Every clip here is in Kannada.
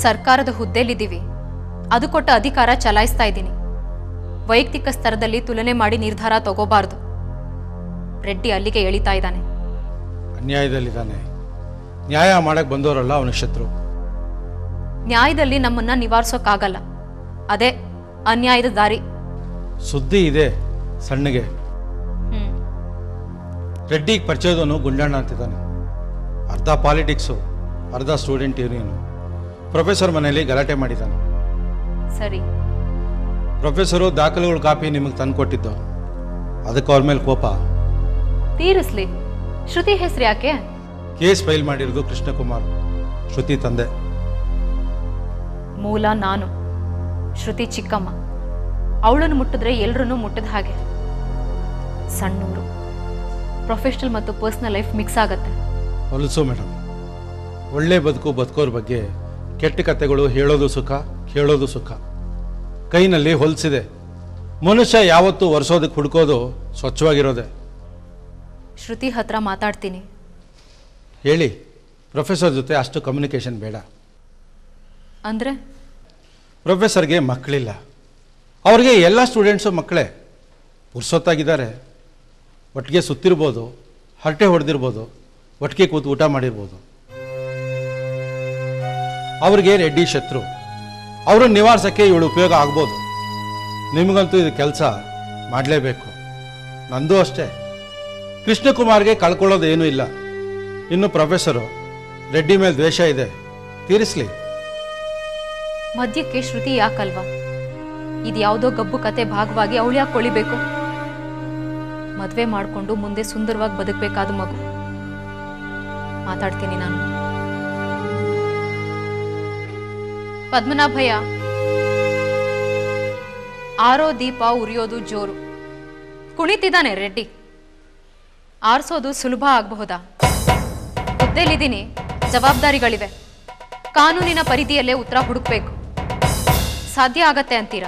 ಸರ್ಕಾರದ ಹುದ್ದೆಲಿದ್ದೀವಿ ಅದು ಕೊಟ್ಟ ಅಧಿಕಾರ ಚಲಾಯಿಸ್ತಾ ಇದ್ದೀನಿ ವೈಯಕ್ತಿಕ ಸ್ತರದಲ್ಲಿ ತುಲನೆ ಮಾಡಿ ನಿರ್ಧಾರ ತಗೋಬಾರ್ದು ರೆಡ್ಡಿ ಅಲ್ಲಿಗೆ ಎಳಿತಾ ಇದ್ದಾನೆ ಅನ್ಯಾಯದಲ್ಲಿದ್ದಾನೆ ನ್ಯಾಯ ಮಾಡಕ್ಕೆ ಬಂದವರಲ್ಲ ಅವನ ಶತ್ರು ನ್ಯಾಯದಲ್ಲಿ ನಮ್ಮನ್ನ ನಿವಾರಿಸೋಕ್ಕಾಗಲ್ಲ ಅದೇ ಅನ್ಯಾಯದ ದಾರಿ ಸುದ್ದಿ ಇದೆ ಸಣ್ಣಗೆ ಹ್ಮ್ ರೆಡ್ಡಿಗೆ ಪರಿಚಯದವನು ಗುಂಡಣ್ಣ ಅಂತಿದ್ದಾನೆ ಅರ್ಧ ಪಾಲಿಟಿಕ್ಸು ಅರ್ಧ ಸ್ಟೂಡೆಂಟ್ ಯೂನಿಯನು ಪ್ರೊಫೆಸರ್ ಮನೆಯಲ್ಲಿ ಗಲಾಟೆ ಮಾಡಿದ್ದಾನೆ ಸರಿ ಪ್ರೊಫೆಸರು ದಾಖಲೆಗಳ ಕಾಪಿ ನಿಮಗೆ ತಂದು ಕೊಟ್ಟಿದ್ದು ಅದಕ್ಕೆ ಅವ್ರ ಮೇಲೆ ಕೋಪ ತೀರಿಸ್ಲಿ ಶ್ರುತಿ ಹೆಸರು ಯಾಕೆ ಕೇಸ್ ಫೈಲ್ ಮಾಡಿರೋದು ಕೃಷ್ಣಕುಮಾರ್ ಶ್ರುತಿ ತಂದೆ ಮೂಲ ನಾನು ಶ್ರುತಿ ಚಿಕ್ಕಮ್ಮ ಅವಳನ್ನು ಮುಟ್ಟಿದ್ರೆ ಎಲ್ರನ್ನೂ ಮುಟ್ಟಿದ ಹಾಗೆ ಸಣ್ಣೂರು ಪ್ರೊಫೆಷನಲ್ ಮತ್ತು ಪರ್ಸ್ನಲ್ ಲೈಫ್ ಮಿಕ್ಸ್ ಆಗತ್ತೆ ಹೊಲಸು ಮೇಡಮ್ ಒಳ್ಳೆ ಬದುಕು ಬದುಕೋರ ಬಗ್ಗೆ ಕೆಟ್ಟ ಕತೆಗಳು ಹೇಳೋದು ಸುಖ ಕೇಳೋದು ಸುಖ ಕೈನಲ್ಲಿ ಹೊಲಸಿದೆ ಮನುಷ್ಯ ಯಾವತ್ತೂ ಒರೆಸೋದಕ್ಕೆ ಹುಡುಕೋದು ಸ್ವಚ್ಛವಾಗಿರೋದೆ ಶ್ರುತಿ ಹತ್ರ ಮಾತಾಡ್ತೀನಿ ಹೇಳಿ ಪ್ರೊಫೆಸರ್ ಜೊತೆ ಅಷ್ಟು ಕಮ್ಯುನಿಕೇಷನ್ ಬೇಡ ಅಂದ್ರೆ ಪ್ರೊಫೆಸರ್ಗೆ ಮಕ್ಕಳಿಲ್ಲ ಅವ್ರಿಗೆ ಎಲ್ಲ ಸ್ಟೂಡೆಂಟ್ಸು ಮಕ್ಕಳೇ ಪುರ್ಸೊತ್ತಾಗಿದ್ದಾರೆ ಒಟ್ಟಿಗೆ ಸುತ್ತಿರ್ಬೋದು ಹರಟೆ ಹೊಡೆದಿರ್ಬೋದು ಒಟ್ಟಿಗೆ ಕೂತು ಊಟ ಮಾಡಿರ್ಬೋದು ಅವ್ರಿಗೆ ರೆಡ್ಡಿ ಶತ್ರು ಅವ್ರನ್ನ ನಿವಾರಿಸೋಕ್ಕೆ ಇವಳು ಉಪಯೋಗ ಆಗ್ಬೋದು ನಿಮಗಂತೂ ಇದು ಕೆಲಸ ಮಾಡಲೇಬೇಕು ನಂದು ಅಷ್ಟೇ ಕೃಷ್ಣಕುಮಾರ್ಗೆ ಕಳ್ಕೊಳ್ಳೋದೇನೂ ಇಲ್ಲ ಇನ್ನು ಪ್ರೊಫೆಸರು ರೆಡ್ಡಿ ಮೇಲೆ ದ್ವೇಷ ಇದೆ ತೀರಿಸ್ಲಿ ಮದ್ಯಕ್ಕೆ ಶ್ರುತಿ ಯಾಕಲ್ವಾ ಇದು ಯಾವುದೋ ಗಬ್ಬು ಕತೆ ಭಾಗವಾಗಿ ಅವಳು ಯಾಕೆ ಕೊಳಿಬೇಕು ಮದ್ವೆ ಮಾಡ್ಕೊಂಡು ಮುಂದೆ ಸುಂದರವಾಗಿ ಬದುಕಬೇಕಾದ ಮಗು ಮಾತಾಡ್ತೀನಿ ನಾನು ಪದ್ಮನಾಭಯ್ಯ ಆರೋ ದೀಪ ಉರಿಯೋದು ಜೋರು ಕುಣಿತಿದ್ದಾನೆ ರೆಡ್ಡಿ ಆರಿಸೋದು ಸುಲಭ ಆಗಬಹುದಾ ಹುದ್ದೆಲಿದ್ದೀನಿ ಜವಾಬ್ದಾರಿಗಳಿವೆ ಕಾನೂನಿನ ಪರಿಧಿಯಲ್ಲೇ ಉತ್ತರ ಹುಡುಕ್ಬೇಕು ಸಾಧ್ಯ ಆಗತ್ತೆ ಅಂತೀರಾ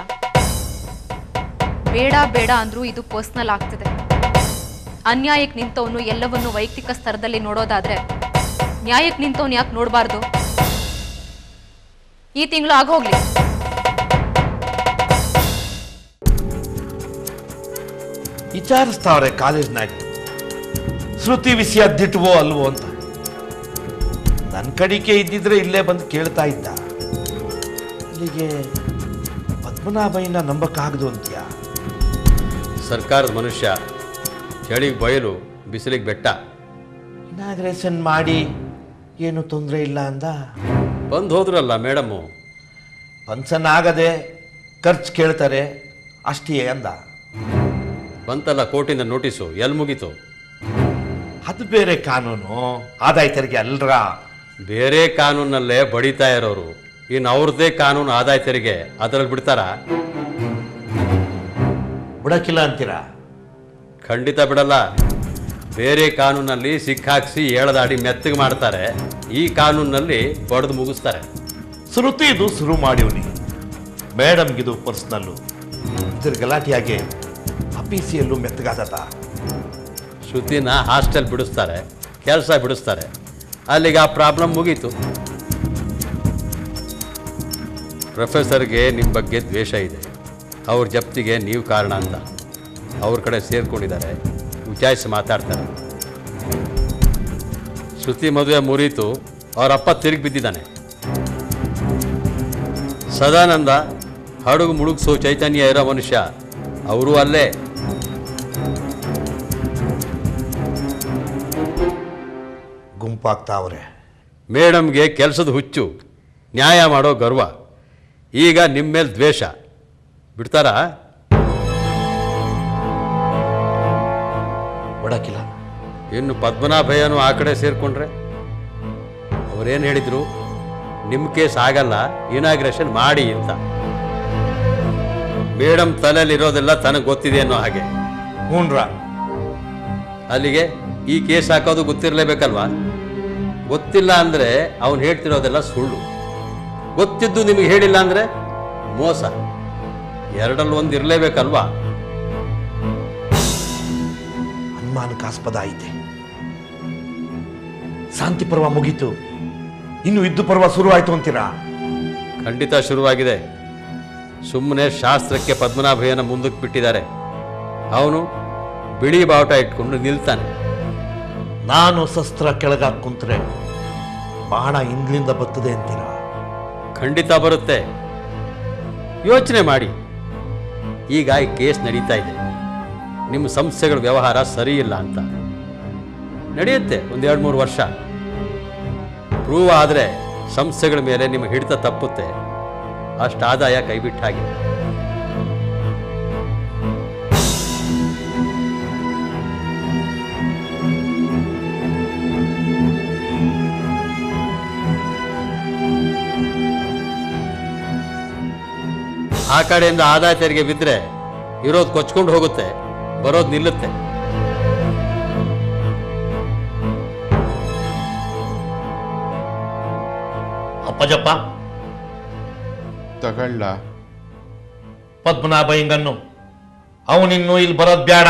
ಬೇಡ ಬೇಡ ಅಂದ್ರೂ ಇದು ಪರ್ಸ್ನಲ್ ಆಗ್ತಿದೆ ಅನ್ಯಾಯಕ್ಕೆ ನಿಂತವನು ಎಲ್ಲವನ್ನು ವೈಯಕ್ತಿಕ ಸ್ತರದಲ್ಲಿ ನೋಡೋದಾದ್ರೆ ನ್ಯಾಯಕ್ಕೆ ನಿಂತವನು ಯಾಕೆ ನೋಡಬಾರ್ದು ಈ ತಿಂಗಳು ಆಗೋಗ್ಲಿ ವಿಚಾರಿಸ್ತಾವ್ರೆ ಕಾಲೇಜ್ನಾಗ ಶ್ರುತಿ ವಿಷಯ ದಿಟ್ವೋ ಅಲ್ವೋ ಅಂತ ನನ್ನ ಕಡಿಕೆ ಇದ್ದಿದ್ರೆ ಇಲ್ಲೇ ಬಂದು ಕೇಳ್ತಾ ಇದ್ದ ಇಲ್ಲಿಗೆ ಪದ್ಮನಾಭಯ್ಯನ ನಂಬಕ್ಕಾಗದು ಅಂತ್ಯಾ ಸರ್ಕಾರದ ಮನುಷ್ಯ ಚಳಿಗೆ ಬಯಲು ಬಿಸಿಲಿಗೆ ಬೆಟ್ಟ ಇನಾಗ್ರೇಷನ್ ಮಾಡಿ ಏನು ತೊಂದರೆ ಇಲ್ಲ ಅಂದ ಬಂದು ಹೋದ್ರಲ್ಲ ಮೇಡಮ್ಮು ಫಂಕ್ಷನ್ ಆಗದೆ ಖರ್ಚು ಕೇಳ್ತಾರೆ ಅಷ್ಟೇ ಅಂದ ಬಂತಲ್ಲ ಕೋರ್ಟಿಂದ ನೋಟಿಸು ಎಲ್ಲಿ ಮುಗೀತು ಅದು ಬೇರೆ ಕಾನೂನು ಆದಾಯ ತೆರಿಗೆ ಅಲ್ರ ಬೇರೆ ಕಾನೂನಲ್ಲೇ ಬಡಿತಾ ಇರೋರು ಇನ್ನು ಅವ್ರದ್ದೇ ಕಾನೂನು ಆದಾಯ ತೆರಿಗೆ ಅದರಲ್ಲಿ ಬಿಡ್ತಾರಾ ಬಿಡಕ್ಕಿಲ್ಲ ಅಂತೀರಾ ಖಂಡಿತ ಬಿಡಲ್ಲ ಬೇರೆ ಕಾನೂನಲ್ಲಿ ಸಿಕ್ಕಾಕ್ಸಿ ಏಳದಾಡಿ ಮೆತ್ತಗೆ ಮಾಡ್ತಾರೆ ಈ ಕಾನೂನಲ್ಲಿ ಬಡ್ದು ಮುಗಿಸ್ತಾರೆ ಶ್ರುತಿದು ಶುರು ಮಾಡಿವ್ನಿ ಮೇಡಮ್ಗಿದು ಪರ್ಸ್ನಲ್ಲು ಇದ್ರ ಗಲಾಟೆಯಾಗಿ ಅಪಿಸಿಯಲ್ಲೂ ಮೆತ್ತಗಾದತ ಶ್ರುತಿನ ಹಾಸ್ಟೆಲ್ ಬಿಡಿಸ್ತಾರೆ ಕೆಲಸ ಬಿಡಿಸ್ತಾರೆ ಅಲ್ಲಿಗೆ ಆ ಪ್ರಾಬ್ಲಮ್ ಮುಗೀತು ಪ್ರೊಫೆಸರ್ಗೆ ನಿಮ್ಮ ಬಗ್ಗೆ ದ್ವೇಷ ಇದೆ ಅವ್ರ ಜಪ್ತಿಗೆ ನೀವು ಕಾರಣ ಅಂತ ಅವ್ರ ಕಡೆ ಸೇರ್ಕೊಂಡಿದ್ದಾರೆ ವಿಚಾರಿಸಿ ಮಾತಾಡ್ತಾರೆ ಶ್ರುತಿ ಮದುವೆ ಮುರೀತು ಅವ್ರ ಅಪ್ಪ ತಿರುಗಿ ಬಿದ್ದಿದ್ದಾನೆ ಸದಾನಂದ ಹಡಗು ಮುಳುಗ್ಸೋ ಚೈತನ್ಯ ಇರೋ ಮನುಷ್ಯ ಅವರು ಅಲ್ಲೇ ಗುಂಪಾಗ್ತಾವ್ರೆ ಮೇಡಮ್ಗೆ ಕೆಲಸದ ಹುಚ್ಚು ನ್ಯಾಯ ಮಾಡೋ ಗರ್ವ ಈಗ ನಿಮ್ಮ ಮೇಲೆ ದ್ವೇಷ ಬಿಡ್ತಾರಾ ಬಿಡಕ್ಕಿಲ್ಲ ಇನ್ನು ಪದ್ಮನಾಭಯ್ಯನೂ ಆ ಕಡೆ ಸೇರಿಕೊಂಡ್ರೆ ಅವರೇನು ಹೇಳಿದರು ನಿಮ್ಮ ಕೇಸ್ ಆಗಲ್ಲ ಇನಾಗ್ರೇಷನ್ ಮಾಡಿ ಅಂತ ಮೇಡಮ್ ತಲೆಯಲ್ಲಿರೋದೆಲ್ಲ ತನಗೆ ಗೊತ್ತಿದೆ ಅನ್ನೋ ಹಾಗೆ ಹ್ಞೂನ್ರ ಅಲ್ಲಿಗೆ ಈ ಕೇಸ್ ಹಾಕೋದು ಗೊತ್ತಿರಲೇಬೇಕಲ್ವಾ ಗೊತ್ತಿಲ್ಲ ಅಂದರೆ ಅವನು ಹೇಳ್ತಿರೋದೆಲ್ಲ ಸುಳ್ಳು ಗೊತ್ತಿದ್ದು ನಿಮಗೆ ಹೇಳಿಲ್ಲ ಅಂದರೆ ಮೋಸ ಎರಡಲ್ಲಿ ಒಂದು ಇರಲೇಬೇಕಲ್ವಾ ಅನುಮಾನಕ್ಕಾಸ್ಪದ ಐತೆ ಶಾಂತಿ ಪರ್ವ ಮುಗೀತು ಇನ್ನು ಯುದ್ಧ ಪರ್ವ ಶುರು ಆಯ್ತು ಅಂತೀರಾ ಖಂಡಿತ ಶುರುವಾಗಿದೆ ಸುಮ್ಮನೆ ಶಾಸ್ತ್ರಕ್ಕೆ ಪದ್ಮನಾಭಯ್ಯನ ಮುಂದಕ್ಕೆ ಬಿಟ್ಟಿದ್ದಾರೆ ಅವನು ಬಿಳಿ ಬಾವುಟ ಇಟ್ಕೊಂಡು ನಿಲ್ತಾನೆ ನಾನು ಶಸ್ತ್ರ ಕೆಳಗಾಕ್ ಕುಂತ್ರೆ ಬಾಣ ಇಂಗ್ಲಿಂದ ಬರ್ತದೆ ಅಂತೀರಾ ಖಂಡಿತ ಬರುತ್ತೆ ಯೋಚನೆ ಮಾಡಿ ಈಗ ಈ ಕೇಸ್ ನಡೀತಾ ಇದೆ ನಿಮ್ಮ ಸಂಸ್ಥೆಗಳ ವ್ಯವಹಾರ ಸರಿ ಇಲ್ಲ ಅಂತ ನಡೆಯುತ್ತೆ ಒಂದು ಎರಡು ಮೂರು ವರ್ಷ ಪ್ರೂವ್ ಆದರೆ ಸಂಸ್ಥೆಗಳ ಮೇಲೆ ನಿಮ್ಮ ಹಿಡಿತ ತಪ್ಪುತ್ತೆ ಅಷ್ಟು ಆದಾಯ ಕೈಬಿಟ್ಟ ಹಾಗೆ ಆ ಕಡೆಯಿಂದ ಆದಾಯ ತೆರಿಗೆ ಬಿದ್ದರೆ ಇರೋದು ಕೊಚ್ಕೊಂಡು ಹೋಗುತ್ತೆ ಬರೋದು ನಿಲ್ಲುತ್ತೆ ಅಪ್ಪಜಪ್ಪ ತಗೊಳ್ಳ ಪದ್ಮನಾಭ ಹಿಂಗನ್ನು ಅವನಿನ್ನು ಇಲ್ಲಿ ಬರೋದ್ ಬೇಡ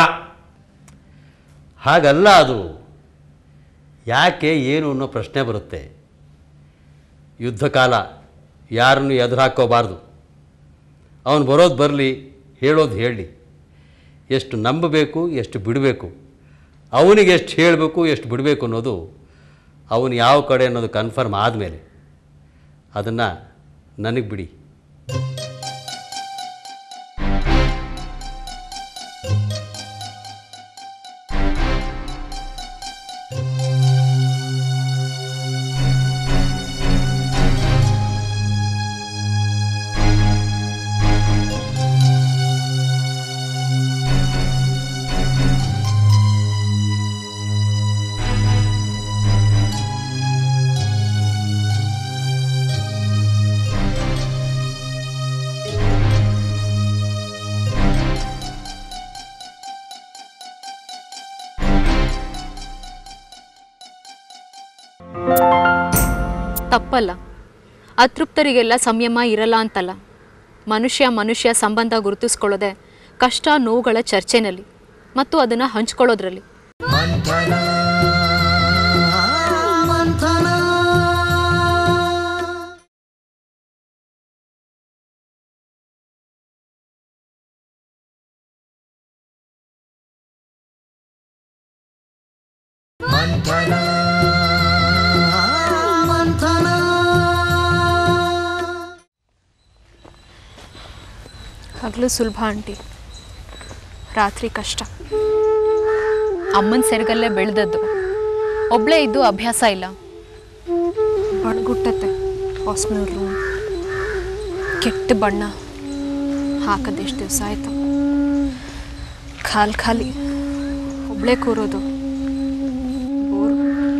ಹಾಗಲ್ಲ ಅದು ಯಾಕೆ ಏನು ಅನ್ನೋ ಪ್ರಶ್ನೆ ಬರುತ್ತೆ ಯುದ್ಧ ಕಾಲ ಯಾರನ್ನು ಎದುರಾಕೋಬಾರ್ದು ಅವನು ಬರೋದು ಬರಲಿ ಹೇಳೋದು ಹೇಳಿ ಎಷ್ಟು ನಂಬಬೇಕು ಎಷ್ಟು ಬಿಡಬೇಕು ಅವನಿಗೆ ಎಷ್ಟು ಹೇಳಬೇಕು ಎಷ್ಟು ಬಿಡಬೇಕು ಅನ್ನೋದು ಅವನು ಯಾವ ಕಡೆ ಅನ್ನೋದು ಕನ್ಫರ್ಮ್ ಆದಮೇಲೆ ಅದನ್ನು ನನಗೆ ಬಿಡಿ ತಪ್ಪಲ್ಲ ಅತೃಪ್ತರಿಗೆಲ್ಲ ಸಂಯಮ ಇರಲ್ಲ ಅಂತಲ್ಲ ಮನುಷ್ಯ ಮನುಷ್ಯ ಸಂಬಂಧ ಗುರುತಿಸ್ಕೊಳ್ಳೋದೆ ಕಷ್ಟ ನೋವುಗಳ ಚರ್ಚೆನಲ್ಲಿ ಮತ್ತು ಅದನ್ನು ಹಂಚ್ಕೊಳ್ಳೋದ್ರಲ್ಲಿ ಹಗಲು ಸುಲಭ ಆಂಟಿ ರಾತ್ರಿ ಕಷ್ಟ ಅಮ್ಮನ ಸೆರಗಲ್ಲೇ ಬೆಳೆದದ್ದು ಒಬ್ಳೇ ಇದ್ದು ಅಭ್ಯಾಸ ಇಲ್ಲ ಬಡ್ಗುಟ್ಟತ್ತೆ ಹಾಸ್ಟೆಲ್ ರೂಮ್ ಕೆಟ್ಟ ಬಣ್ಣ ಹಾಕದೆಷ್ಟು ದಿವಸ ಆಯ್ತು ಖಾಲಿ ಖಾಲಿ ಒಬ್ಳೇ ಕೂರೋದು ಬೋರ್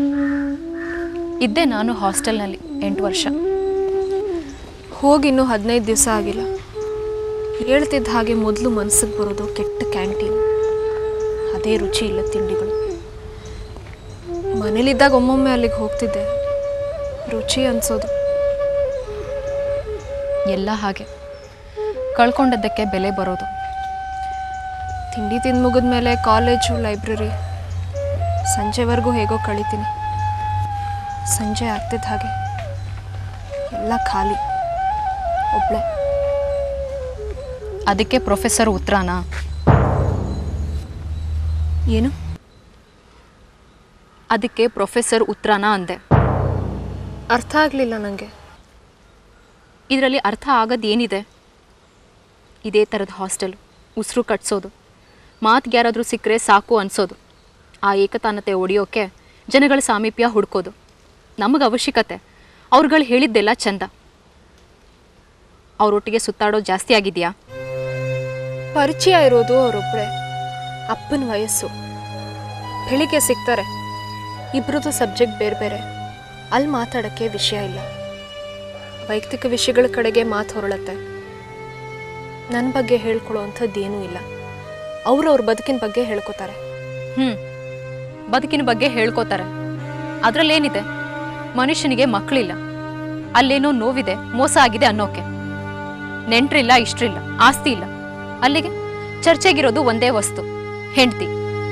ಇದ್ದೆ ನಾನು ಹಾಸ್ಟೆಲ್ನಲ್ಲಿ ಎಂಟು ವರ್ಷ ಹೋಗಿ ಇನ್ನೂ ಹದಿನೈದು ದಿವಸ ಆಗಿಲ್ಲ ಹೇಳ್ತಿದ್ದ ಹಾಗೆ ಮೊದಲು ಮನಸ್ಸಿಗೆ ಬರೋದು ಕೆಟ್ಟ ಕ್ಯಾಂಟೀನ್ ಅದೇ ರುಚಿ ಇಲ್ಲ ತಿಂಡಿಗಳು ಮನೇಲಿದ್ದಾಗ ಒಮ್ಮೊಮ್ಮೆ ಅಲ್ಲಿಗೆ ಹೋಗ್ತಿದ್ದೆ ರುಚಿ ಅನ್ಸೋದು ಎಲ್ಲ ಹಾಗೆ ಕಳ್ಕೊಂಡದ್ದಕ್ಕೆ ಬೆಲೆ ಬರೋದು ತಿಂಡಿ ತಿಂದು ಮುಗಿದ್ಮೇಲೆ ಕಾಲೇಜು ಲೈಬ್ರರಿ ಸಂಜೆವರೆಗೂ ಹೇಗೋ ಕಳಿತೀನಿ ಸಂಜೆ ಆಗ್ತಿದ್ದ ಹಾಗೆ ಎಲ್ಲ ಖಾಲಿ ಒಬ್ಳೆ ಅದಕ್ಕೆ ಪ್ರೊಫೆಸರ್ ಉತ್ತರನಾ ಏನು ಅದಕ್ಕೆ ಪ್ರೊಫೆಸರ್ ಉತ್ತರನಾ ಅಂದೆ ಅರ್ಥ ಆಗಲಿಲ್ಲ ನನಗೆ ಇದರಲ್ಲಿ ಅರ್ಥ ಆಗೋದು ಏನಿದೆ ಇದೇ ಥರದ ಹಾಸ್ಟೆಲ್ ಉಸಿರು ಕಟ್ಸೋದು ಮಾತಿಗೆ ಯಾರಾದರೂ ಸಿಕ್ಕರೆ ಸಾಕು ಅನಿಸೋದು ಆ ಏಕತಾನತೆ ಒಡೆಯೋಕೆ ಜನಗಳ ಸಾಮೀಪ್ಯ ಹುಡ್ಕೋದು ನಮಗೆ ಅವಶ್ಯಕತೆ ಅವ್ರುಗಳು ಹೇಳಿದ್ದೆಲ್ಲ ಚಂದ ಅವರೊಟ್ಟಿಗೆ ಸುತ್ತಾಡೋದು ಜಾಸ್ತಿ ಆಗಿದೆಯಾ ಪರಿಚಯ ಇರೋದು ಅವರೊಬ್ಬರೇ ಅಪ್ಪನ ವಯಸ್ಸು ಬೆಳಿಗ್ಗೆ ಸಿಗ್ತಾರೆ ಇಬ್ರದ್ದು ಸಬ್ಜೆಕ್ಟ್ ಬೇರೆ ಬೇರೆ ಅಲ್ಲಿ ಮಾತಾಡೋಕ್ಕೆ ವಿಷಯ ಇಲ್ಲ ವೈಯಕ್ತಿಕ ವಿಷಯಗಳ ಕಡೆಗೆ ಮಾತು ಹೊರಳತ್ತೆ ನನ್ನ ಬಗ್ಗೆ ಹೇಳ್ಕೊಳ್ಳೋ ಅಂಥದ್ದೇನೂ ಇಲ್ಲ ಅವ್ರು ಅವ್ರ ಬದುಕಿನ ಬಗ್ಗೆ ಹೇಳ್ಕೊತಾರೆ ಹ್ಞೂ ಬದುಕಿನ ಬಗ್ಗೆ ಹೇಳ್ಕೋತಾರೆ ಅದರಲ್ಲೇನಿದೆ ಮನುಷ್ಯನಿಗೆ ಮಕ್ಕಳಿಲ್ಲ ಅಲ್ಲೇನೋ ನೋವಿದೆ ಮೋಸ ಆಗಿದೆ ಅನ್ನೋಕೆ ನೆಂಟ್ರಿಲ್ಲ ಇಷ್ಟ್ರಿಲ್ಲ ಆಸ್ತಿ ಇಲ್ಲ ಅಲ್ಲಿಗೆ ಚರ್ಚೆಗಿರೋದು ಒಂದೇ ವಸ್ತು ಹೆಂಡ್ತಿ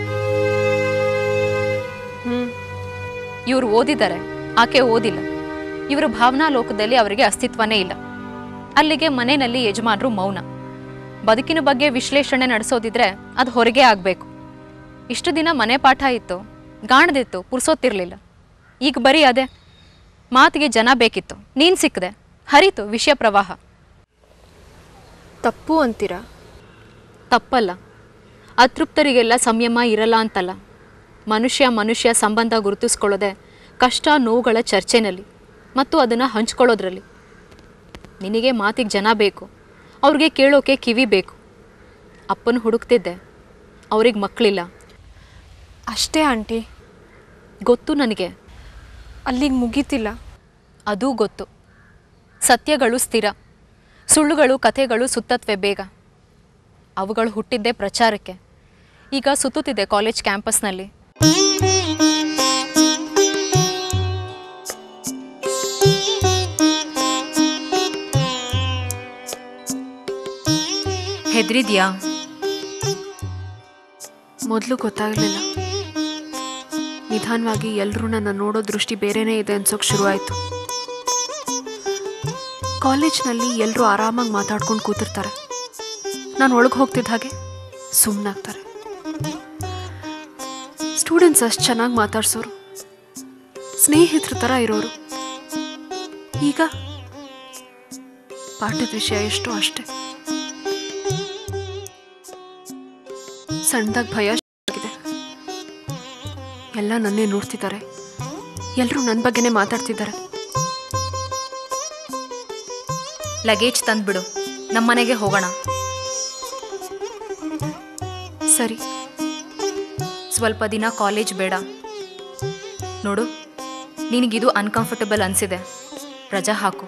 ಹ್ಞೂ ಇವ್ರು ಓದಿದ್ದಾರೆ ಆಕೆ ಓದಿಲ್ಲ ಇವರ ಭಾವನಾ ಲೋಕದಲ್ಲಿ ಅವರಿಗೆ ಅಸ್ತಿತ್ವನೇ ಇಲ್ಲ ಅಲ್ಲಿಗೆ ಮನೆಯಲ್ಲಿ ಯಜಮಾನರು ಮೌನ ಬದುಕಿನ ಬಗ್ಗೆ ವಿಶ್ಲೇಷಣೆ ನಡೆಸೋದಿದ್ರೆ ಅದು ಹೊರಗೆ ಆಗಬೇಕು ಇಷ್ಟು ದಿನ ಮನೆ ಪಾಠ ಇತ್ತು ಗಾಣದಿತ್ತು ಪುರ್ಸೋತಿರ್ಲಿಲ್ಲ ಈಗ ಬರೀ ಅದೇ ಮಾತಿಗೆ ಜನ ಬೇಕಿತ್ತು ನೀನು ಸಿಕ್ಕದೆ ಹರಿತು ವಿಷಯ ಪ್ರವಾಹ ತಪ್ಪು ಅಂತೀರಾ ತಪ್ಪಲ್ಲ ಅತೃಪ್ತರಿಗೆಲ್ಲ ಸಂಯಮ ಇರಲ್ಲ ಅಂತಲ್ಲ ಮನುಷ್ಯ ಮನುಷ್ಯ ಸಂಬಂಧ ಗುರುತಿಸ್ಕೊಳ್ಳೋದೆ ಕಷ್ಟ ನೋವುಗಳ ಚರ್ಚೆನಲ್ಲಿ ಮತ್ತು ಅದನ್ನು ಹಂಚ್ಕೊಳ್ಳೋದ್ರಲ್ಲಿ ನಿನಗೆ ಮಾತಿಗೆ ಜನ ಬೇಕು ಅವ್ರಿಗೆ ಕೇಳೋಕೆ ಕಿವಿ ಬೇಕು ಅಪ್ಪನ ಹುಡುಕ್ತಿದ್ದೆ ಅವ್ರಿಗೆ ಮಕ್ಕಳಿಲ್ಲ ಅಷ್ಟೇ ಆಂಟಿ ಗೊತ್ತು ನನಗೆ ಅಲ್ಲಿಗೆ ಮುಗೀತಿಲ್ಲ ಅದೂ ಗೊತ್ತು ಸತ್ಯಗಳು ಸ್ಥಿರ ಸುಳ್ಳುಗಳು ಕಥೆಗಳು ಸುತ್ತತ್ವೆ ಬೇಗ ಅವುಗಳು ಹುಟ್ಟಿದ್ದೇ ಪ್ರಚಾರಕ್ಕೆ ಈಗ ಸುತ್ತುತ್ತಿದೆ ಕಾಲೇಜ್ ಕ್ಯಾಂಪಸ್ನಲ್ಲಿ ಹೆದ್ರಿದ್ಯಾ ಮೊದಲು ಗೊತ್ತಾಗಲಿಲ್ಲ ನಿಧಾನವಾಗಿ ಎಲ್ಲರೂ ನನ್ನ ನೋಡೋ ದೃಷ್ಟಿ ಬೇರೆನೇ ಇದೆ ಅನ್ಸೋಕೆ ಶುರುವಾಯಿತು ಕಾಲೇಜ್ನಲ್ಲಿ ಎಲ್ಲರೂ ಆರಾಮಾಗಿ ಮಾತಾಡ್ಕೊಂಡು ಕೂತಿರ್ತಾರೆ ನಾನು ಒಳಗೆ ಹೋಗ್ತಿದ್ದ ಹಾಗೆ ಸುಮ್ಮನಾಗ್ತಾರೆ ಸ್ಟೂಡೆಂಟ್ಸ್ ಅಷ್ಟು ಚೆನ್ನಾಗಿ ಮಾತಾಡ್ಸೋರು ಸ್ನೇಹಿತರ ಥರ ಇರೋರು ಈಗ ಪಾಠದ ವಿಷಯ ಎಷ್ಟೋ ಅಷ್ಟೇ ಸಣ್ಣದಾಗಿ ಭಯ ಆಗಿದೆ ಎಲ್ಲ ನನ್ನೇ ನೋಡ್ತಿದ್ದಾರೆ ಎಲ್ಲರೂ ನನ್ನ ಬಗ್ಗೆನೇ ಮಾತಾಡ್ತಿದ್ದಾರೆ ಲಗೇಜ್ ತಂದ್ಬಿಡು ನಮ್ಮನೆಗೆ ಹೋಗೋಣ ಸರಿ ಸ್ವಲ್ಪ ದಿನ ಕಾಲೇಜ್ ಬೇಡ ನೋಡು ನಿನಗಿದು ಅನ್ಕಂಫರ್ಟಬಲ್ ಅನಿಸಿದೆ ರಜಾ ಹಾಕು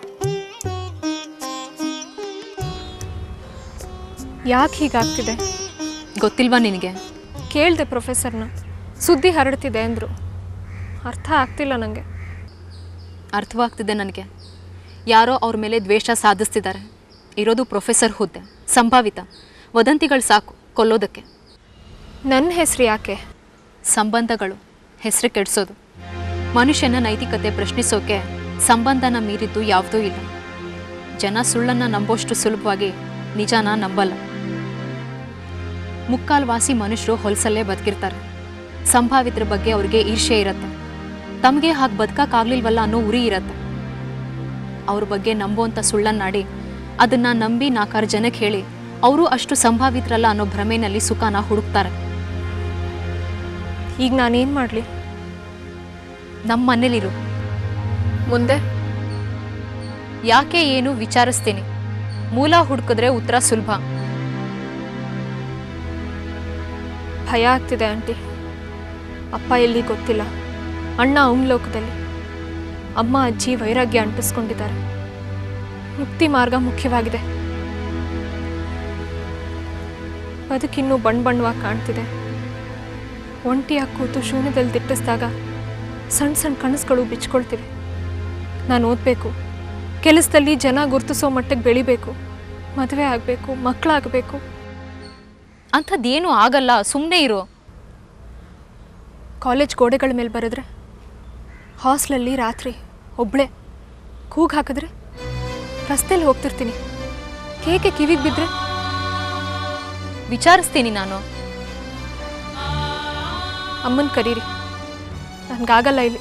ಯಾಕೆ ಹೀಗಾಗ್ತಿದೆ ಗೊತ್ತಿಲ್ವಾ ನಿನಗೆ ಕೇಳಿದೆ ಪ್ರೊಫೆಸರ್ನ ಸುದ್ದಿ ಹರಡ್ತಿದೆ ಅಂದರು ಅರ್ಥ ಆಗ್ತಿಲ್ಲ ನನಗೆ ಅರ್ಥವಾಗ್ತಿದೆ ನನಗೆ ಯಾರೋ ಅವ್ರ ಮೇಲೆ ದ್ವೇಷ ಸಾಧಿಸ್ತಿದ್ದಾರೆ ಇರೋದು ಪ್ರೊಫೆಸರ್ ಹುದ್ದೆ ಸಂಭಾವಿತ ವದಂತಿಗಳು ಸಾಕು ಕೊಲ್ಲೋದಕ್ಕೆ ನನ್ನ ಹೆಸರು ಯಾಕೆ ಸಂಬಂಧಗಳು ಹೆಸರು ಕೆಡಿಸೋದು ಮನುಷ್ಯನ ನೈತಿಕತೆ ಪ್ರಶ್ನಿಸೋಕೆ ಸಂಬಂಧನ ಮೀರಿದ್ದು ಯಾವುದೂ ಇಲ್ಲ ಜನ ಸುಳ್ಳನ್ನು ನಂಬೋಷ್ಟು ಸುಲಭವಾಗಿ ನಿಜಾನ ನಂಬಲ್ಲ ಮುಕ್ಕಾಲ್ವಾಸಿ ಮನುಷ್ಯರು ಹೊಲಸಲ್ಲೇ ಬದುಕಿರ್ತಾರೆ ಸಂಭಾವಿತರ ಬಗ್ಗೆ ಅವ್ರಿಗೆ ಈರ್ಷ್ಯೆ ಇರತ್ತೆ ತಮಗೆ ಹಾಗೆ ಬದುಕಕ್ಕಾಗ್ಲಿಲ್ವಲ್ಲ ಅನ್ನೋ ಉರಿ ಇರತ್ತೆ ಅವ್ರ ಬಗ್ಗೆ ನಂಬೋಂಥ ಸುಳ್ಳನ್ನಾಡಿ ಅದನ್ನ ನಂಬಿ ನಾಲ್ಕಾರು ಜನಕ್ಕೆ ಹೇಳಿ ಅವರು ಅಷ್ಟು ಸಂಭಾವಿತರಲ್ಲ ಅನ್ನೋ ಭ್ರಮೆನಲ್ಲಿ ಸುಖನ ಹುಡುಕ್ತಾರೆ ಈಗ ನಾನೇನು ಮಾಡಲಿ ನಮ್ಮ ಮನೇಲಿರು ಮುಂದೆ ಯಾಕೆ ಏನು ವಿಚಾರಿಸ್ತೀನಿ ಮೂಲ ಹುಡುಕಿದ್ರೆ ಉತ್ತರ ಸುಲಭ ಭಯ ಆಗ್ತಿದೆ ಆಂಟಿ ಅಪ್ಪ ಎಲ್ಲಿ ಗೊತ್ತಿಲ್ಲ ಅಣ್ಣ ಅವನ ಲೋಕದಲ್ಲಿ ಅಮ್ಮ ಅಜ್ಜಿ ವೈರಾಗ್ಯ ಅಂಟಿಸ್ಕೊಂಡಿದ್ದಾರೆ ಮುಕ್ತಿ ಮಾರ್ಗ ಮುಖ್ಯವಾಗಿದೆ ಬದುಕಿನ್ನೂ ಬಣ್ಣ ಬಣ್ಣವಾಗಿ ಕಾಣ್ತಿದೆ ಒಂಟಿಯಾಗಿ ಕೂತು ಶೂನ್ಯದಲ್ಲಿ ದಿಟ್ಟಿಸಿದಾಗ ಸಣ್ಣ ಸಣ್ಣ ಕನಸುಗಳು ಬಿಚ್ಕೊಳ್ತಿವೆ ನಾನು ಓದಬೇಕು ಕೆಲಸದಲ್ಲಿ ಜನ ಗುರ್ತಿಸೋ ಮಟ್ಟಕ್ಕೆ ಬೆಳಿಬೇಕು ಮದುವೆ ಆಗಬೇಕು ಮಕ್ಕಳಾಗಬೇಕು ಅಂಥದ್ದೇನೂ ಆಗಲ್ಲ ಸುಮ್ಮನೆ ಇರು ಕಾಲೇಜ್ ಗೋಡೆಗಳ ಮೇಲೆ ಬರೆದ್ರೆ ಹಾಸ್ಲಲ್ಲಿ ರಾತ್ರಿ ಒಬ್ಳೆ ಕೂಗ್ ಹಾಕಿದ್ರೆ ರಸ್ತೆಯಲ್ಲಿ ಹೋಗ್ತಿರ್ತೀನಿ ಕೇಕೆ ಕಿವಿಗೆ ಬಿದ್ದರೆ ವಿಚಾರಿಸ್ತೀನಿ ನಾನು ಅಮ್ಮನ ಕರೀರಿ ನನಗಾಗಲ್ಲ ಇಲ್ಲಿ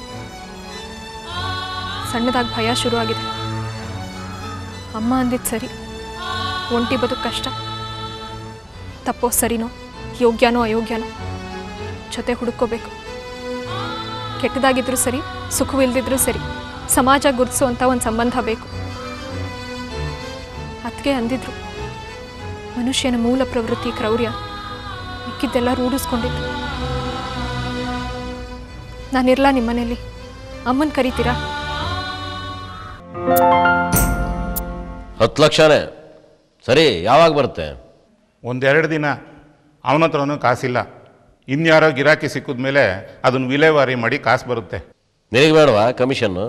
ಸಣ್ಣದಾಗಿ ಭಯ ಶುರುವಾಗಿದೆ ಅಮ್ಮ ಅಂದಿದ್ದು ಸರಿ ಒಂಟಿ ಬದುಕು ಕಷ್ಟ ತಪ್ಪೋ ಸರಿನೋ ಯೋಗ್ಯನೋ ಅಯೋಗ್ಯನೋ ಜೊತೆ ಹುಡುಕೋಬೇಕು ಕೆಟ್ಟದಾಗಿದ್ರೂ ಸರಿ ಸುಖವಿಲ್ದಿದ್ರೂ ಸರಿ ಸಮಾಜ ಗುರುತಿಸುವಂಥ ಒಂದು ಸಂಬಂಧ ಬೇಕು ಅದಕ್ಕೆ ಅಂದಿದ್ರು ಮನುಷ್ಯನ ಮೂಲ ಪ್ರವೃತ್ತಿ ಕ್ರೌರ್ಯ ಮಿಕ್ಕಿದ್ದೆಲ್ಲ ರೂಢಿಸ್ಕೊಂಡಿತ್ತು ನಾನಿರಲ್ಲ ನಿಮ್ಮ ಮನೇಲಿ ಅಮ್ಮನ ಕರಿತೀರಾ ಹತ್ತು ಲಕ್ಷನೇ ಸರಿ ಯಾವಾಗ ಬರುತ್ತೆ ಒಂದೆರಡು ದಿನ ಅವನ ಹತ್ರನೂ ಕಾಸಿಲ್ಲ ಇನ್ಯಾರೋ ಗಿರಾಕಿ ಸಿಕ್ಕಿದ ಮೇಲೆ ಅದನ್ನು ವಿಲೇವಾರಿ ಮಾಡಿ ಕಾಸು ಬರುತ್ತೆ ನಿನಗೆ ಬೇಡವಾ ಕಮಿಷನ್ನು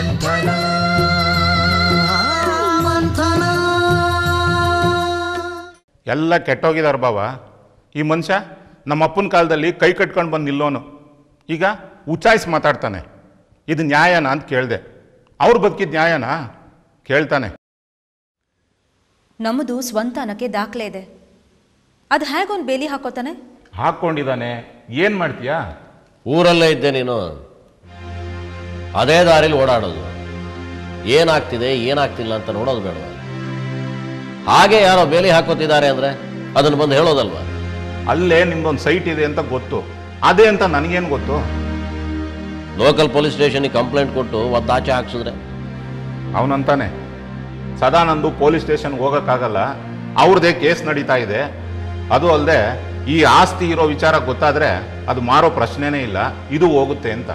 ಎಲ್ಲ ಕೆಟ್ಟೋಗಿದಾರ ಬಾವ ಈ ಮನುಷ್ಯ ನಮ್ಮ ಅಪ್ಪನ ಕಾಲದಲ್ಲಿ ಕೈ ಕಟ್ಕೊಂಡು ಬಂದು ನಿಲ್ಲೋನು ಈಗ ಉಚಾಯಿಸಿ ಮಾತಾಡ್ತಾನೆ ಇದು ನ್ಯಾಯನಾ ಅಂತ ಕೇಳಿದೆ ಅವ್ರು ಬದುಕಿದ ನ್ಯಾಯನಾ ಕೇಳ್ತಾನೆ ನಮ್ಮದು ಸ್ವಂತ ಅನ್ನಕ್ಕೆ ದಾಖಲೆ ಇದೆ ಅದು ಹೇಗೊಂದು ಬೇಲಿ ಹಾಕೋತಾನೆ ಹಾಕ್ಕೊಂಡಿದ್ದಾನೆ ಏನು ಮಾಡ್ತೀಯಾ ಊರಲ್ಲೇ ಇದ್ದೆ ನೀನು ಅದೇ ದಾರಿಲಿ ಓಡಾಡೋದು ಏನಾಗ್ತಿದೆ ಏನಾಗ್ತಿಲ್ಲ ಅಂತ ನೋಡೋದು ಬೇಡ ಹಾಗೆ ಯಾರೋ ಬೇಲಿ ಹಾಕೋತಿದ್ದಾರೆ ಅಂದರೆ ಅದನ್ನು ಬಂದು ಹೇಳೋದಲ್ವಾ ಅಲ್ಲೇ ನಿಮ್ದೊಂದು ಸೈಟ್ ಇದೆ ಅಂತ ಗೊತ್ತು ಅದೇ ಅಂತ ನನಗೇನು ಗೊತ್ತು ಲೋಕಲ್ ಪೊಲೀಸ್ ಸ್ಟೇಷನ್ಗೆ ಕಂಪ್ಲೇಂಟ್ ಕೊಟ್ಟು ಒತ್ತಾಚೆ ಹಾಕ್ಸಿದ್ರೆ ಅವನಂತಾನೆ ಸದಾನಂದು ಪೊಲೀಸ್ ಸ್ಟೇಷನ್ಗೆ ಹೋಗೋಕ್ಕಾಗಲ್ಲ ಅವ್ರದ್ದೇ ಕೇಸ್ ನಡೀತಾ ಇದೆ ಅದು ಅಲ್ಲದೆ ಈ ಆಸ್ತಿ ಇರೋ ವಿಚಾರ ಗೊತ್ತಾದ್ರೆ ಅದು ಮಾರೋ ಪ್ರಶ್ನೆನೇ ಇಲ್ಲ ಇದು ಹೋಗುತ್ತೆ ಅಂತ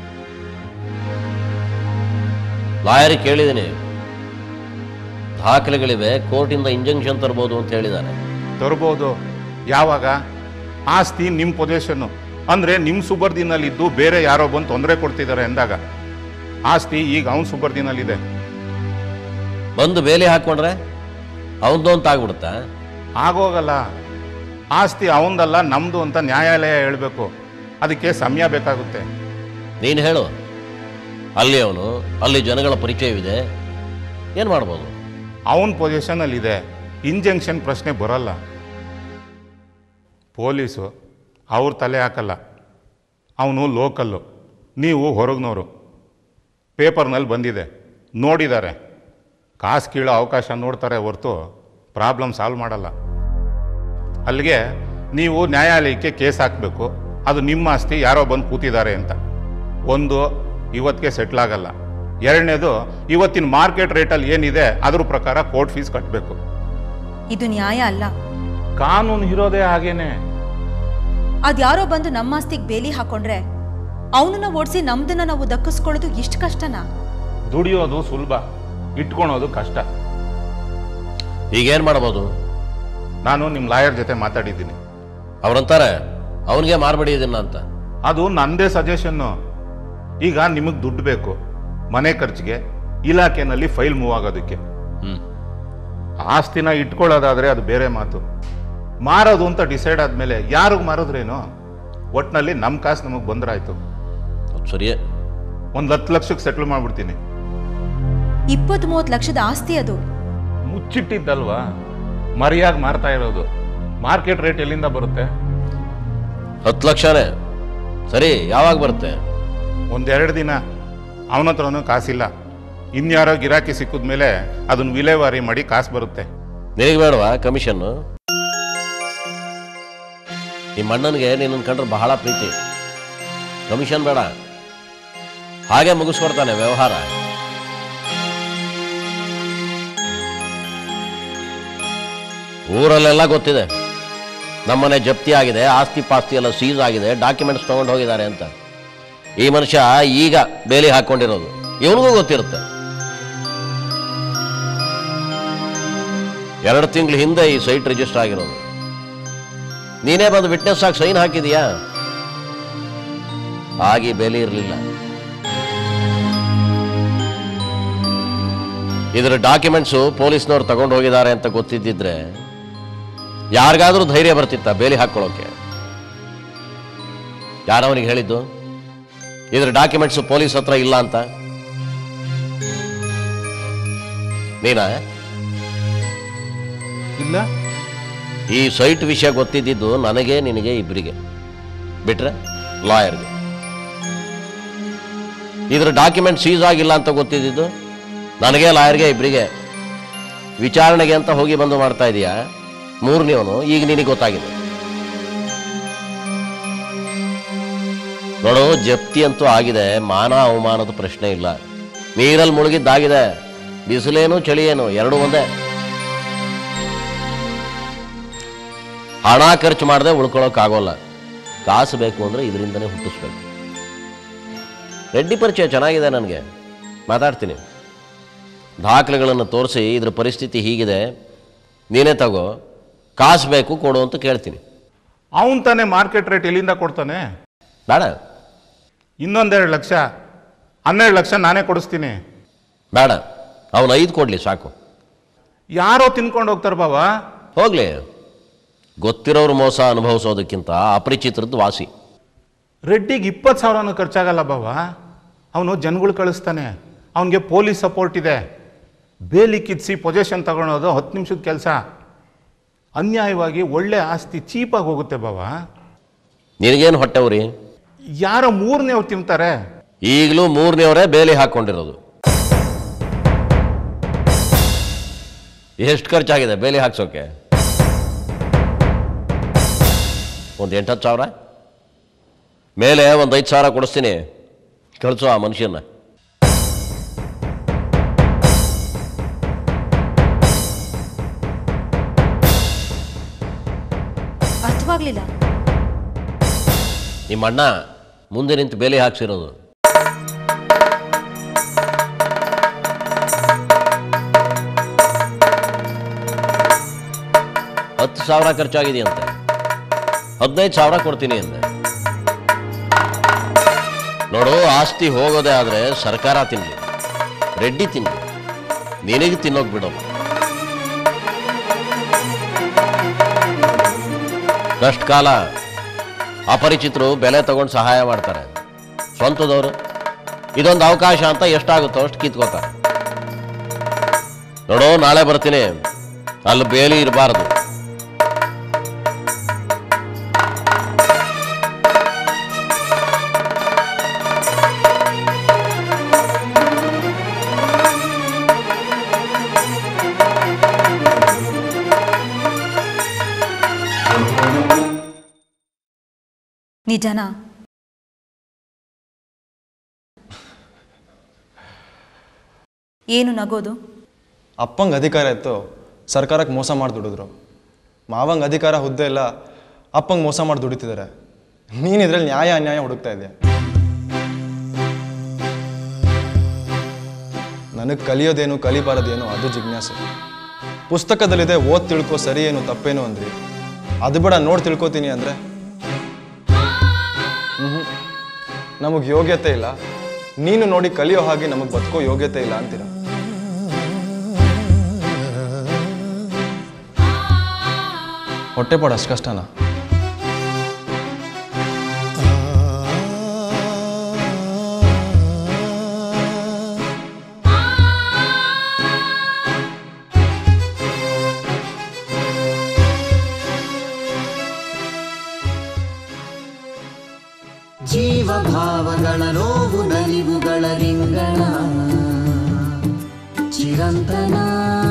ಲಾಯರಿಗೆ ಕೇಳಿದ್ದೀನಿ ದಾಖಲೆಗಳಿವೆ ಕೋರ್ಟಿಂದ ಇಂಜಂಕ್ಷನ್ ತರ್ಬೋದು ಅಂತ ಹೇಳಿದ್ದಾರೆ ತರ್ಬೋದು ಯಾವಾಗ ಆಸ್ತಿ ನಿಮ್ಮ ಪೊಸಿಷನ್ನು ಅಂದರೆ ನಿಮ್ಮ ಸುಬರ್ದಿನಲ್ಲಿದ್ದು ಬೇರೆ ಯಾರೋ ಬಂದು ತೊಂದರೆ ಕೊಡ್ತಿದ್ದಾರೆ ಎಂದಾಗ ಆಸ್ತಿ ಈಗ ಅವನ ಸುಬರ್ದಿನಲ್ಲಿದೆ ಬಂದು ಬೇಲಿ ಹಾಕ್ಕೊಂಡ್ರೆ ಅವನದು ಅಂತ ಆಗ್ಬಿಡುತ್ತಾ ಆಗೋಗಲ್ಲ ಆಸ್ತಿ ಅವಂದಲ್ಲ ನಮ್ಮದು ಅಂತ ನ್ಯಾಯಾಲಯ ಹೇಳಬೇಕು ಅದಕ್ಕೆ ಸಮಯ ಬೇಕಾಗುತ್ತೆ ನೀನು ಹೇಳು ಅಲ್ಲಿ ಅವನು ಅಲ್ಲಿ ಜನಗಳ ಪರಿಚಯವಿದೆ ಏನು ಮಾಡ್ಬೋದು ಅವನ ಪೊಸಿಷನಲ್ಲಿದೆ ಇಂಜಂಕ್ಷನ್ ಪ್ರಶ್ನೆ ಬರಲ್ಲ ಪೊಲೀಸು ಅವ್ರ ತಲೆ ಹಾಕಲ್ಲ ಅವನು ಲೋಕಲ್ಲು ನೀವು ಹೊರಗ್ನವರು ಪೇಪರ್ನಲ್ಲಿ ಬಂದಿದೆ ನೋಡಿದ್ದಾರೆ ಕಾಸು ಕೀಳೋ ಅವಕಾಶ ನೋಡ್ತಾರೆ ಹೊರತು ಪ್ರಾಬ್ಲಮ್ ಸಾಲ್ವ್ ಮಾಡಲ್ಲ ಅಲ್ಲಿಗೆ ನೀವು ನ್ಯಾಯಾಲಯಕ್ಕೆ ಕೇಸ್ ಹಾಕಬೇಕು ಅದು ನಿಮ್ಮ ಆಸ್ತಿ ಯಾರೋ ಬಂದು ಕೂತಿದ್ದಾರೆ ಅಂತ ಒಂದು ಇವತ್ತಿಗೆ ಸೆಟ್ಲ್ ಆಗಲ್ಲ ಎರಡನೇದು ಇವತ್ತಿನ ಮಾರ್ಕೆಟ್ ರೇಟಲ್ಲಿ ಏನಿದೆ ಅದ್ರ ಪ್ರಕಾರ ಕೋರ್ಟ್ ಫೀಸ್ ಕಟ್ಟಬೇಕು ಇದು ನ್ಯಾಯ ಅಲ್ಲ ಕಾನೂನು ಇರೋದೇ ಹಾಗೇನೆ ಅದ್ಯಾರೋ ಬಂದು ನಮ್ಮ ಆಸ್ತಿಗೆ ಬೇಲಿ ಹಾಕೊಂಡ್ರೆ ಅವನನ್ನ ಓಡಿಸಿ ನಮ್ದನ್ನ ನಾವು ದಕ್ಕಿಸ್ಕೊಳ್ಳೋದು ಇಷ್ಟು ಕಷ್ಟನಾ ದುಡಿಯೋದು ಸುಲಭ ಇಟ್ಕೊಳೋದು ಕಷ್ಟ ಈಗೇನು ಮಾಡ್ಬೋದು ನಾನು ನಿಮ್ಮ ಲಾಯರ್ ಜೊತೆ ಮಾತಾಡಿದ್ದೀನಿ ಅವ್ರಂತಾರೆ ಅವನಿಗೆ ಮಾರ್ಬೇಡಿ ಇದನ್ನ ಅಂತ ಅದು ನಂದೇ ಸಜೆಷನ್ನು ಈಗ ನಿಮಗೆ ದುಡ್ಡು ಬೇಕು ಮನೆ ಖರ್ಚಿಗೆ ಇಲಾಖೆನಲ್ಲಿ ಫೈಲ್ ಮೂವ್ ಆಗೋದಕ್ಕೆ ಹ್ಮ್. ಆಸ್ತಿನ ಇಟ್ಕೊಳ್ಳೋದಾದ್ರೆ ಅದು ಬೇರೆ ಮಾತು ಮಾರೋದು ಅಂತ ಡಿಸೈಡ್ ಆದಮೇಲೆ ಯಾರಿಗೆ ಮಾರಿದ್ರೇನು ಒಟ್ಟಿನಲ್ಲಿ ನಮ್ಮ ಕಾಸು ನಮಗೆ ಬಂದ್ರಾಯ್ತು ಅದು ಸರಿಯೇ ಒಂದು ಹತ್ತು ಲಕ್ಷಕ್ಕೆ ಸೆಟ್ಲ್ ಮಾಡ್ಬಿಡ್ತೀನಿ ಇಪ್ಪತ್ತ್ ಮೂವತ್ತು ಲಕ್ಷದ ಆಸ್ತಿ ಅದು ಮುಚ್ಚಿಟ್ಟಿದ್ದಲ್ವಾ ಮರಿಯಾಗಿ ಮಾರ್ತಾ ಇರೋದು ಮಾರ್ಕೆಟ್ ರೇಟ್ ಎಲ್ಲಿಂದ ಬರುತ್ತೆ ಹತ್ತು ಲಕ್ಷನೇ ಸರಿ ಯಾವಾಗ ಬರುತ್ತೆ ಒಂದೆರಡು ದಿನ ಅವನ ಹತ್ರನೂ ಕಾಸಿಲ್ಲ ಇನ್ಯಾರೋ ಗಿರಾಕಿ ಸಿಕ್ಕಿದ ಮೇಲೆ ಅದನ್ನ ವಿಲೇವಾರಿ ಮಾಡಿ ಕಾಸು ಬರುತ್ತೆ ನಿನಗೆ ಬೇಡವಾ ಕಮಿಷನ್ನು ನಿಮ್ಮ ಅಣ್ಣನಿಗೆ ನಿನ್ನನ್ನು ಕಂಡ್ರೆ ಬಹಳ ಪ್ರೀತಿ ಕಮಿಷನ್ ಬೇಡ ಹಾಗೆ ಮುಗಿಸ್ಕೊಡ್ತಾನೆ ವ್ಯವಹಾರ ಊರಲ್ಲೆಲ್ಲ ಗೊತ್ತಿದೆ ನಮ್ಮನೆ ಜಪ್ತಿ ಆಗಿದೆ ಆಸ್ತಿ ಪಾಸ್ತಿ ಎಲ್ಲ ಸೀಸ್ ಆಗಿದೆ ಡಾಕ್ಯುಮೆಂಟ್ಸ್ ತೊಗೊಂಡು ಹೋಗಿದ್ದಾರೆ ಅಂತ ಈ ಮನುಷ್ಯ ಈಗ ಬೇಲಿ ಹಾಕ್ಕೊಂಡಿರೋದು ಇವನಿಗೂ ಗೊತ್ತಿರುತ್ತೆ ಎರಡು ತಿಂಗಳ ಹಿಂದೆ ಈ ಸೈಟ್ ರಿಜಿಸ್ಟರ್ ಆಗಿರೋದು ನೀನೇ ಬಂದು ವಿಟ್ನೆಸ್ ಆಗಿ ಸೈನ್ ಹಾಕಿದೀಯಾ ಆಗಿ ಬೆಲೆ ಇರಲಿಲ್ಲ ಇದರ ಡಾಕ್ಯುಮೆಂಟ್ಸು ಪೊಲೀಸ್ನವ್ರು ತಗೊಂಡು ಹೋಗಿದ್ದಾರೆ ಅಂತ ಗೊತ್ತಿದ್ದಿದ್ರೆ ಯಾರಿಗಾದ್ರೂ ಧೈರ್ಯ ಬರ್ತಿತ್ತ ಬೇಲಿ ಹಾಕ್ಕೊಳ್ಳೋಕೆ ಯಾರವನಿಗೆ ಹೇಳಿದ್ದು ಇದ್ರ ಡಾಕ್ಯುಮೆಂಟ್ಸು ಪೊಲೀಸ್ ಹತ್ರ ಇಲ್ಲ ಅಂತ ನೀನಾ ಇಲ್ಲ ಈ ಸೈಟ್ ವಿಷಯ ಗೊತ್ತಿದ್ದಿದ್ದು ನನಗೆ ನಿನಗೆ ಇಬ್ಬರಿಗೆ ಬಿಟ್ರೆ ಲಾಯರ್ಗೆ ಇದ್ರ ಡಾಕ್ಯುಮೆಂಟ್ ಸೀಸ್ ಆಗಿಲ್ಲ ಅಂತ ಗೊತ್ತಿದ್ದಿದ್ದು ನನಗೆ ಲಾಯರ್ಗೆ ಇಬ್ಬರಿಗೆ ವಿಚಾರಣೆಗೆ ಅಂತ ಹೋಗಿ ಬಂದು ಮಾಡ್ತಾ ಇದೀಯಾ ಮೂರನೇವನು ಈಗ ನಿನಗೆ ಗೊತ್ತಾಗಿದೆ ನೋಡು ಜಪ್ತಿ ಅಂತೂ ಆಗಿದೆ ಮಾನ ಅವಮಾನದ ಪ್ರಶ್ನೆ ಇಲ್ಲ ನೀರಲ್ಲಿ ಮುಳುಗಿದ್ದಾಗಿದೆ ಬಿಸಿಲೇನು ಚಳಿಯೇನು ಎರಡೂ ಒಂದೇ ಹಣ ಖರ್ಚು ಮಾಡದೆ ಉಳ್ಕೊಳ್ಳೋಕ್ಕಾಗೋಲ್ಲ ಕಾಸು ಬೇಕು ಅಂದರೆ ಇದರಿಂದನೇ ಹುಟ್ಟಿಸ್ಬೇಕು ರೆಡ್ಡಿ ಪರಿಚಯ ಚೆನ್ನಾಗಿದೆ ನನಗೆ ಮಾತಾಡ್ತೀನಿ ದಾಖಲೆಗಳನ್ನು ತೋರಿಸಿ ಇದ್ರ ಪರಿಸ್ಥಿತಿ ಹೀಗಿದೆ ನೀನೇ ತಗೋ ಕಾಸು ಬೇಕು ಕೊಡು ಅಂತ ಕೇಳ್ತೀನಿ ಅವನ್ ತಾನೇ ಮಾರ್ಕೆಟ್ ರೇಟ್ ಎಲ್ಲಿಂದ ಕೊಡ್ತಾನೆ ಬೇಡ ಇನ್ನೊಂದೆರಡು ಲಕ್ಷ ಹನ್ನೆರಡು ಲಕ್ಷ ನಾನೇ ಕೊಡಿಸ್ತೀನಿ ಬೇಡ ಅವನು ಐದು ಕೊಡಲಿ ಸಾಕು ಯಾರೋ ತಿನ್ಕೊಂಡು ಹೋಗ್ತಾರೆ ಬಾವ ಹೋಗಲಿ ಗೊತ್ತಿರೋರು ಮೋಸ ಅನುಭವಿಸೋದಕ್ಕಿಂತ ಅಪರಿಚಿತರದ್ದು ವಾಸಿ ರೆಡ್ಡಿಗೆ ಇಪ್ಪತ್ತು ಸಾವಿರನೂ ಖರ್ಚಾಗಲ್ಲ ಬಾವ ಅವನು ಜನಗಳು ಕಳಿಸ್ತಾನೆ ಅವನಿಗೆ ಪೊಲೀಸ್ ಸಪೋರ್ಟ್ ಇದೆ ಬೇಲಿ ಕಿತ್ಸಿ ಪೊಸೆಷನ್ ತಗೊಳೋದು ಹತ್ತು ನಿಮಿಷದ ಕೆಲಸ ಅನ್ಯಾಯವಾಗಿ ಒಳ್ಳೆ ಆಸ್ತಿ ಚೀಪಾಗಿ ಹೋಗುತ್ತೆ ಬಾವ ನಿನಗೇನು ಹೊಟ್ಟೆ ಉರಿ ಯಾರೋ ಮೂರನೇವ್ರು ತಿಂತಾರೆ ಈಗಲೂ ಮೂರನೇವರೇ ಬೇಲಿ ಹಾಕ್ಕೊಂಡಿರೋದು ಎಷ್ಟು ಖರ್ಚಾಗಿದೆ ಬೇಲಿ ಹಾಕ್ಸೋಕೆ ಒಂದು ಎಂಟತ್ತು ಸಾವಿರ ಮೇಲೆ ಒಂದು ಐದು ಸಾವಿರ ಕೊಡಿಸ್ತೀನಿ ಕಳಿಸು ಆ ಮನುಷ್ಯನ ಅರ್ಥವಾಗ್ಲಿಲ್ಲ ನಿಮ್ಮ ಅಣ್ಣ ಮುಂದೆ ನಿಂತು ಬೇಲಿ ಹಾಕ್ಸಿರೋದು ಹತ್ತು ಸಾವಿರ ಖರ್ಚಾಗಿದೆಯಂತೆ ಹದಿನೈದು ಸಾವಿರ ಕೊಡ್ತೀನಿ ಅಂದೆ ನೋಡು ಆಸ್ತಿ ಹೋಗೋದೇ ಆದರೆ ಸರ್ಕಾರ ತಿನ್ನಲಿ ರೆಡ್ಡಿ ತಿನ್ನಲಿ ನಿನಗೆ ತಿನ್ನೋಕೆ ಬಿಡೋದು ಕಷ್ಟ ಕಾಲ ಅಪರಿಚಿತರು ಬೆಲೆ ತಗೊಂಡು ಸಹಾಯ ಮಾಡ್ತಾರೆ ಸ್ವಂತದವರು ಇದೊಂದು ಅವಕಾಶ ಅಂತ ಎಷ್ಟಾಗುತ್ತೋ ಅಷ್ಟು ಕಿತ್ಕೋತಾರೆ ನೋಡು ನಾಳೆ ಬರ್ತೀನಿ ಅಲ್ಲಿ ಬೇಲಿ ಇರಬಾರ್ದು ನಿಜನಾ ಏನು ನಗೋದು ಅಪ್ಪಂಗೆ ಅಧಿಕಾರ ಇತ್ತು ಸರ್ಕಾರಕ್ಕೆ ಮೋಸ ಮಾಡಿ ದುಡಿದ್ರು ಮಾವಂಗೆ ಅಧಿಕಾರ ಹುದ್ದೆ ಇಲ್ಲ ಅಪ್ಪಂಗೆ ಮೋಸ ಮಾಡಿ ದುಡಿತಿದ್ದಾರೆ ನೀನು ಇದ್ರಲ್ಲಿ ನ್ಯಾಯ ಅನ್ಯಾಯ ಹುಡುಕ್ತಾ ಇದೆಯಾ ನನಗೆ ಕಲಿಯೋದೇನು ಕಲಿಬಾರದೇನು ಅದು ಜಿಜ್ಞಾಸೆ ಪುಸ್ತಕದಲ್ಲಿದೆ ಓದ್ ತಿಳ್ಕೊ ಸರಿ ಏನು ತಪ್ಪೇನು ಅಂದ್ರಿ ಅದು ಬೇಡ ನೋಡಿ ತಿಳ್ಕೊತೀನಿ ಅಂದರೆ ನಮಗೆ ಯೋಗ್ಯತೆ ಇಲ್ಲ ನೀನು ನೋಡಿ ಕಲಿಯೋ ಹಾಗೆ ನಮಗೆ ಬದುಕೋ ಯೋಗ್ಯತೆ ಇಲ್ಲ ಅಂತೀರ ಹೊಟ್ಟೆಪಾಡು ಅಷ್ಟು ಕಷ್ಟನಾ ಜೀವಭಾವಗಳ ನೋವು ನಲಿವುಗಳ ರಿಂಗಣ ಚಿರಂತನ